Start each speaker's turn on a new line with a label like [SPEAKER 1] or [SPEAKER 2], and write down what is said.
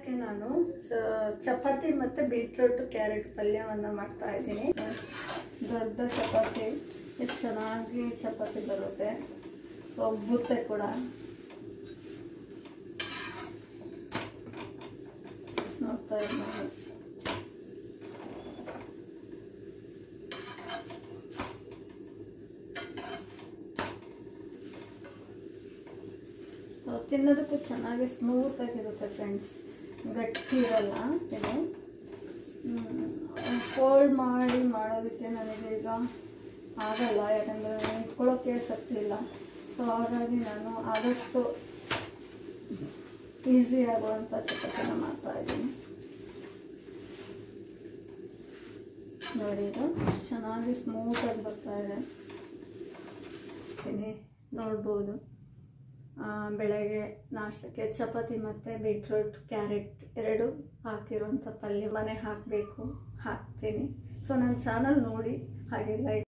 [SPEAKER 1] ಇದಕ್ಕೆ ನಾನು ಸ- ಚಪಾತಿ ಮತ್ತು ಬೀಟ್ರೂಟ್ ಕ್ಯಾರೆಟ್ ಪಲ್ಯವನ್ನು ಮಾಡ್ತಾ ಇದ್ದೀನಿ ದೊಡ್ಡ ಚಪಾತಿ ಎಷ್ಟು ಚೆನ್ನಾಗಿ ಚಪಾತಿ ಬರುತ್ತೆ ಸೊ ಒಬ್ಬುತ್ತೆ ಕೂಡ ನೋಡ್ತಾ ಇದ್ದೀನಿ ಸೊ ತಿನ್ನೋದಕ್ಕೂ ಚೆನ್ನಾಗಿ ಸ್ಮೂತ್ ಆಗಿರುತ್ತೆ ಫ್ರೆಂಡ್ಸ್ ಗಟ್ಟಿ ಇರಲ್ಲ ಇದು ಫೋಲ್ಡ್ ಮಾಡಿ ಮಾಡೋದಕ್ಕೆ ನನಗೆ ಈಗ ಆಗಲ್ಲ ಯಾಕಂದರೆ ನಿಂತ್ಕೊಳ್ಳೋಕ್ಕೆ ಶಕ್ತಿ ಇಲ್ಲ ಸೊ ಹಾಗಾಗಿ ನಾನು ಆದಷ್ಟು ಈಸಿ ಆಗುವಂಥ ಚಪಾತಿನ ಮಾಡ್ತಾ ಇದ್ದೀನಿ ನೋಡಿ ಇದು ಎಷ್ಟು ಚೆನ್ನಾಗಿ ಸ್ಮೂತಾಗಿ ಬರ್ತಾ ಇದೆ ತಿನ್ನಿ ನೋಡ್ಬೋದು ಆ, ಬೆಳಗ್ಗೆ ನಾಷ್ಟಕ್ಕೆ ಚಪಾತಿ ಮತ್ತು ಬೀಟ್ರೂಟ್ ಕ್ಯಾರೆಟ್ ಎರಡು ಹಾಕಿರುವಂಥ ಪಲ್ಯ ಮನೆ ಹಾಕಬೇಕು ಹಾಕ್ತೀನಿ ಸೊ ನನ್ನ ಚಾನಲ್ ನೋಡಿ ಹಾಗೆ ಲೈಕ್